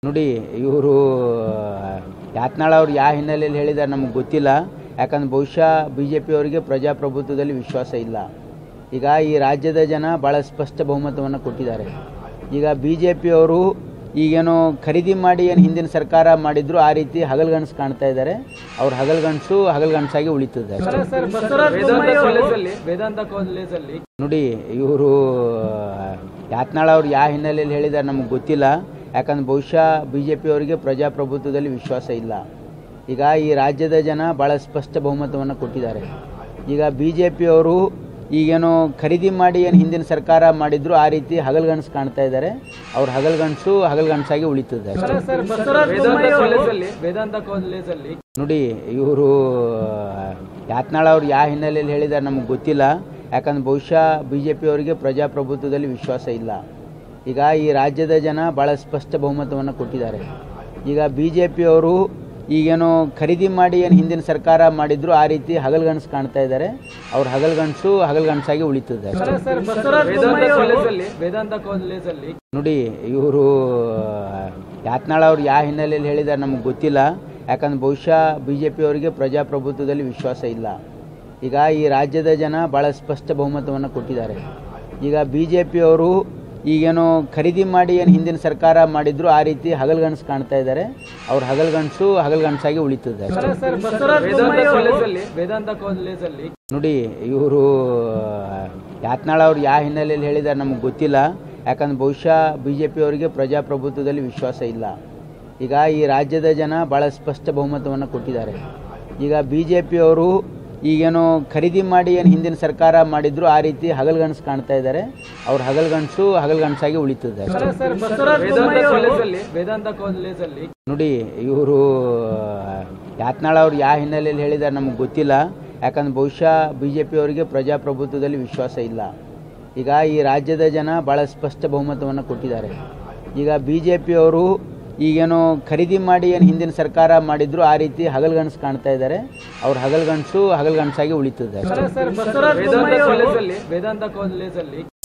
ನೋಡಿ ಇವರು ಯಾತ್ನಾಳ್ ಅವ್ರು ಯಾವ ಹಿನ್ನೆಲೆಯಲ್ಲಿ ಹೇಳಿದ್ದಾರೆ ನಮಗೆ ಗೊತ್ತಿಲ್ಲ ಯಾಕಂದ್ರೆ ಬಹುಶಃ ಬಿ ಜೆ ಪಿಯವರಿಗೆ ಪ್ರಜಾಪ್ರಭುತ್ವದಲ್ಲಿ ವಿಶ್ವಾಸ ಇಲ್ಲ ಈಗ ಈ ರಾಜ್ಯದ ಜನ ಭಾಳ ಸ್ಪಷ್ಟ ಬಹುಮತವನ್ನು ಕೊಟ್ಟಿದ್ದಾರೆ ಈಗ ಬಿ ಜೆ ಪಿಯವರು ಈಗೇನೋ ಖರೀದಿ ಮಾಡಿ ಏನು ಹಿಂದಿನ ಸರ್ಕಾರ ಮಾಡಿದ್ರು ಆ ರೀತಿ ಹಗಲ್ಗನಸು ಕಾಣ್ತಾ ಇದ್ದಾರೆ ಅವ್ರ ಹಗಲ್ಗನಸು ಹಗಲ್ಗನಸಾಗಿ ಉಳಿತದೆ ಅಷ್ಟೇ. ವೇದಾಂತ ಕಾಲೇಜಲ್ಲಿ ವೇದಾಂತ ಕಾಲೇಜಲ್ಲಿ ನೋಡಿ ಇವರು ಯಾತ್ನಾಳ್ ಅವ್ರು ಯಾವ ಹಿನ್ನೆಲೆಯಲ್ಲಿ ಹೇಳಿದ್ದಾರೆ ನಮಗೆ ಗೊತ್ತಿಲ್ಲ ಯಾಕಂದ್ರೆ ಬಹುಶಃ ಬಿ ಜೆ ಪಿಯವರಿಗೆ ಪ್ರಜಾಪ್ರಭುತ್ವದಲ್ಲಿ ವಿಶ್ವಾಸ ಇಲ್ಲ ಈಗ ಈ ರಾಜ್ಯದ ಜನ ಭಾಳ ಸ್ಪಷ್ಟ ಬಹುಮತವನ್ನು ಕೊಟ್ಟಿದ್ದಾರೆ ಈಗ ಬಿ ಜೆ ಪಿಯವರು ಈಗೇನೋ ಖರೀದಿ ಮಾಡಿ ಏನು ಹಿಂದಿನ ಸರ್ಕಾರ ಮಾಡಿದ್ರು ಆ ರೀತಿ ಹಗಲ್ಗನಸು ಕಾಣ್ತಾ ಇದ್ದಾರೆ ಅವ್ರ ಹಗಲ್ಗನಸು ಹಗಲ್ಗನಸಾಗಿ ಉಳಿತದೆ ಅಷ್ಟೇ. ವೇದಾಂತ ಕಾಲೇಜಲ್ಲಿ ವೇದಾಂತ ಕಾಲೇಜಲ್ಲಿ ನೋಡಿ ಇವರು ಯಾತ್ನಾಳ್ ಅವ್ರು ಯಾವ ಹಿನ್ನೆಲೆಯಲ್ಲಿ ಹೇಳಿದ್ದಾರೆ ನಮಗೆ ಗೊತ್ತಿಲ್ಲ ಯಾಕಂದ್ರೆ ಬಹುಶಃ ಬಿ ಜೆ ಪಿಯವರಿಗೆ ಪ್ರಜಾಪ್ರಭುತ್ವದಲ್ಲಿ ವಿಶ್ವಾಸ ಇಲ್ಲ ಈಗ ಈ ರಾಜ್ಯದ ಜನ ಭಾಳ ಸ್ಪಷ್ಟ ಬಹುಮತವನ್ನು ಕೊಟ್ಟಿದ್ದಾರೆ ಈಗ ಬಿ ಜೆ ಪಿಯವರು ಈಗೇನೋ ಖರೀದಿ ಮಾಡಿ ಏನು ಹಿಂದಿನ ಸರ್ಕಾರ ಮಾಡಿದ್ರು ಆ ರೀತಿ ಹಗಲ್ಗನಸು ಕಾಣ್ತಾ ಇದ್ದಾರೆ ಅವ್ರ ಹಗಲ್ಗನಸು ಹಗಲ್ಗನಸಾಗಿ ಉಳಿತದೆ ಅಷ್ಟೇ. ವೇದಾಂತ ಕಾಲೇಜಲ್ಲಿ ವೇದಾಂತ ಕಾಲೇಜಲ್ಲಿ ನೋಡಿ ಇವರು ಯಾತ್ನಾಳ್ ಅವ್ರು ಯಾವ ಹಿನ್ನೆಲೆಯಲ್ಲಿ ಹೇಳಿದ್ದಾರೆ ನಮಗೆ ಗೊತ್ತಿಲ್ಲ ಯಾಕಂದ್ರೆ ಬಹುಶಃ ಬಿ ಜೆ ಪಿಯವರಿಗೆ ಪ್ರಜಾಪ್ರಭುತ್ವದಲ್ಲಿ ವಿಶ್ವಾಸ ಇಲ್ಲ ಈಗ ಈ ರಾಜ್ಯದ ಜನ ಭಾಳ ಸ್ಪಷ್ಟ ಬಹುಮತವನ್ನು ಕೊಟ್ಟಿದ್ದಾರೆ ಈಗ ಬಿ ಜೆ ಪಿಯವರು ಈಗೇನೋ ಖರೀದಿ ಮಾಡಿ ಏನು ಹಿಂದಿನ ಸರ್ಕಾರ ಮಾಡಿದ್ರು ಆ ರೀತಿ ಹಗಲ್ಗನಸು ಕಾಣ್ತಾ ಇದ್ದಾರೆ ಅವ್ರ ಹಗಲ್ಗನಸು ಹಗಲ್ಗನಸಾಗಿ ಉಳಿತದೆ ಅಷ್ಟೇ. ವೇದಾಂತ ಕಾಲೇಜಲ್ಲಿ ವೇದಾಂತ ಕಾಲೇಜಲ್ಲಿ ನೋಡಿ ಇವರು ಯಾತ್ನಾಳ್ ಅವ್ರು ಯಾವ ಹಿನ್ನೆಲೆಯಲ್ಲಿ ಹೇಳಿದ್ದಾರೆ ನಮಗೆ ಗೊತ್ತಿಲ್ಲ ಯಾಕಂದ್ರೆ ಬಹುಶಃ ಬಿ ಜೆ ಪಿಯವರಿಗೆ ಪ್ರಜಾಪ್ರಭುತ್ವದಲ್ಲಿ ವಿಶ್ವಾಸ ಇಲ್ಲ ಈಗ ಈ ರಾಜ್ಯದ ಜನ ಭಾಳ ಸ್ಪಷ್ಟ ಬಹುಮತವನ್ನು ಕೊಟ್ಟಿದ್ದಾರೆ ಈಗ ಬಿ ಜೆ ಪಿಯವರು ಈಗೇನೋ ಖರೀದಿ ಮಾಡಿ ಏನು ಹಿಂದಿನ ಸರ್ಕಾರ ಮಾಡಿದ್ರು ಆ ರೀತಿ ಹಗಲ್ಗನಸು ಕಾಣ್ತಾ ಇದ್ದಾರೆ ಅವ್ರ ಹಗಲ್ಗನಸು ಹಗಲ್ಗನಸಾಗಿ ಉಳಿತದೆ ಅಷ್ಟೇ. ವೇದಾಂತ ಕಾಲೇಜಲ್ಲಿ ವೇದಾಂತ ಕಾಲೇಜಲ್ಲಿ ನೋಡಿ ಇವರು ಯಾತ್ನಾಳ್ ಅವ್ರು ಯಾವ ಹಿನ್ನೆಲೆಯಲ್ಲಿ ಹೇಳಿದ್ದಾರೆ ನಮಗೆ ಗೊತ್ತಿಲ್ಲ ಯಾಕಂದ್ರೆ ಬಹುಶಃ ಬಿ ಜೆ ಪಿಯವರಿಗೆ ಪ್ರಜಾಪ್ರಭುತ್ವದಲ್ಲಿ ವಿಶ್ವಾಸ ಇಲ್ಲ ಈಗ ಈ ರಾಜ್ಯದ ಜನ ಭಾಳ ಸ್ಪಷ್ಟ ಬಹುಮತವನ್ನು ಕೊಟ್ಟಿದ್ದಾರೆ ಈಗ ಬಿ ಜೆ ಪಿಯವರು ಈಗೇನೋ ಖರೀದಿ ಮಾಡಿ ಏನು ಹಿಂದಿನ ಸರ್ಕಾರ ಮಾಡಿದ್ರು ಆ ರೀತಿ ಹಗಲ್ಗನಸು ಕಾಣ್ತಾ ಇದ್ದಾರೆ ಅವ್ರ ಹಗಲ್ಗನಸು ಹಗಲ್ಗನಸಾಗಿ ಉಳಿತದೆ ಅಷ್ಟೇ. ವೇದಾಂತ ಕಾಲೇಜಲ್ಲಿ ವೇದಾಂತ ಕಾಲೇಜಲ್ಲಿ